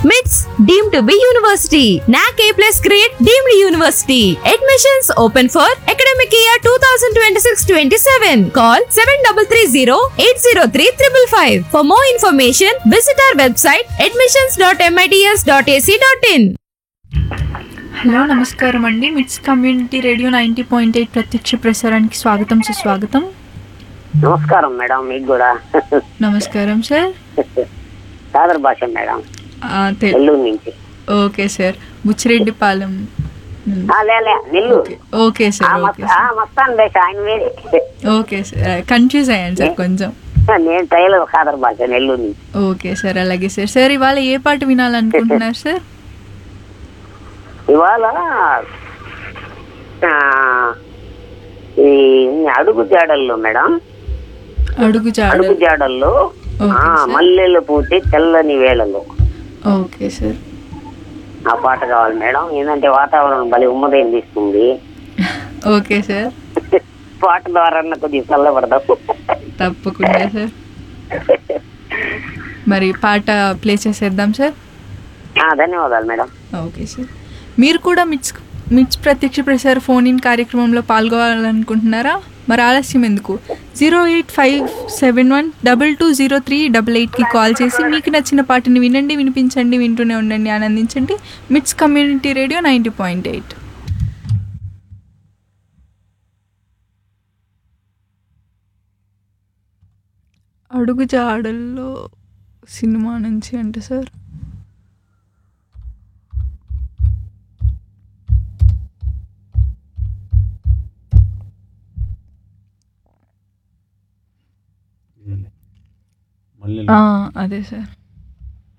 మిట్స్ deem to be university NAAC A plus grade deemed university admissions open for academic year two thousand twenty six twenty seven call seven double three zero eight zero three triple five for more information visit our website admissions dot MITS dot AC dot in hello నమస్కారం అండి MITS community radio ninety point eight ప్రత్యక్ష ప్రసారానికి స్వాగతం సుస్వాగతం నమస్కారం madam మీకు కూడా నమస్కారం సార్ సాదర్ భాష మేడం ఆ, తె- నెల్లూరు నుంచి ఓకే సార్ బుచ్చిరెడ్డిపాలెం నుండి. ఆ, లే లే నెల్లూరు ఓకే ఆ, సార్ ఓకే మస్త- ఆ, మస్తాన్ భాష ఆయన వేరే ఓకే సార్ కన్ఫ్యూజ్ అయ్యాను సార్ కొంచెం నేను టైలర్ సాదర్ భాష నెల్లూరు నుంచి ఓకే సార్ అలాగే సార్ సార్ ఇవాళ ఏ పాట వినాలనుకుంటున్నారు సార్ ఇవాళ ఆ, ఈ అడుగు జాడల్లో మేడం అడుగు జాడ అడుగు జాడల్లో ఓకే, ఆ, సార్. మల్లెలు పూటి తెల్లని వేళలు ఓకే సార్ ఆ పాట కావాలి మేడం ఏంటంటే వాతావరణం బలి ఉమ్మదయం తీస్తుంది ఓకే సార్ పాట ద్వారా కొద్దిగా చల్లబడదాం తప్పకుండా సార్ మరి పాట ప్లే చేసేద్దాం సార్ ఆ, ధన్యవాదాలు మేడం ఓకే సార్ మీరు కూడా మిట్స్ మిట్స్ ప్రత్యక్ష ప్రసార ఫోన్ ఇన్ కార్యక్రమంలో పాల్గొనాలనుకుంటున్నారా మరి ఆలస్యం ఎందుకు zero eight five seven one double two zero three double ఎయిట్కి కాల్ చేసి మీకు నచ్చిన పాటని వినండి వినిపించండి వింటూనే ఉండండి ఆనందించండి MITS community radio ninety point eight అడుగు జాడల్లో సినిమా నుంచి అంటే సార్ మళ్ళీ ఆ, అదే సార్